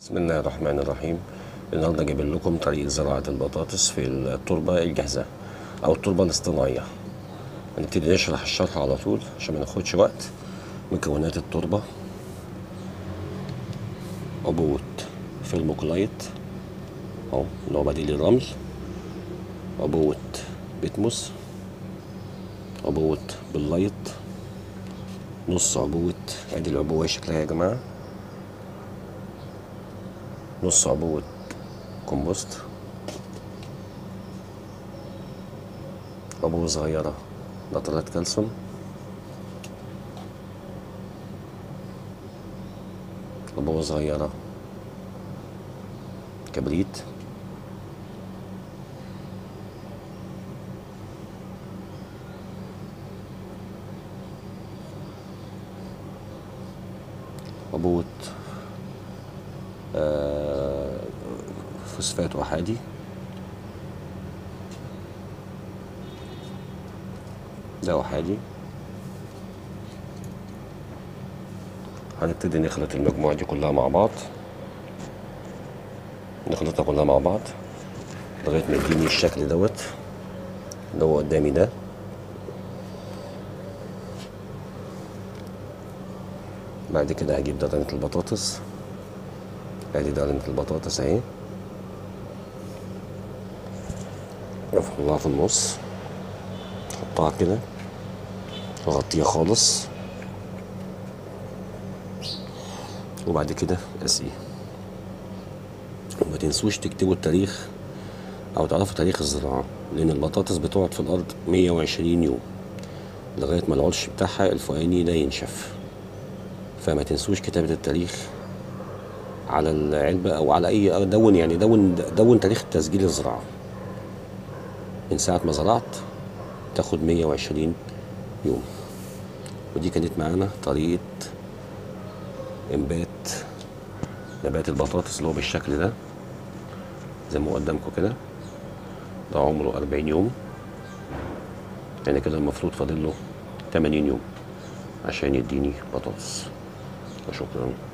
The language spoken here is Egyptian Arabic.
بسم الله الرحمن الرحيم النهارده جايبين لكم طريقه زراعه البطاطس في التربه الجاهزه او التربه الاصطناعيه هنبتدي نشرح الشرح على طول عشان ما ناخدش وقت مكونات التربه عبوة فيلموكلايت اهو اللي هو بديل الرمل عبوة بتموس عبوة باللايت نص عبوة ادي العبوة شكلها يا جماعة نص عبوة كومبوست عبوة صغيرة نطرات كالسيوم عبوة صغيرة كبريت عبوة آه، فوسفات أحادي ده أحادي هنبتدي نخلط المجموعة دي كلها مع بعض نخلطها كلها مع بعض لغاية ما يديني الشكل دوت اللي هو قدامي ده بعد كده هجيب دردنة البطاطس ادي دردنة البطاطس اهي افرمها في النص احطها كده اغطيها خالص وبعد كده اسقيه وما تنسوش تكتبوا التاريخ او تعرفوا تاريخ الزراعة لان البطاطس بتقعد في الارض 120 يوم لغاية ما العرش بتاعها الفوقاني ده ينشف فما تنسوش كتابة التاريخ على العلبة أو على أي دون يعني دون دون تاريخ تسجيل الزراعة من ساعة ما زرعت تاخد 120 يوم ودي كانت معانا طريقة إنبات نبات البطاطس اللي هو بالشكل ده زي ما هو قدامكم كده ده عمره 40 يوم يعني كده المفروض فاضل له 80 يوم عشان يديني بطاطس وشكرا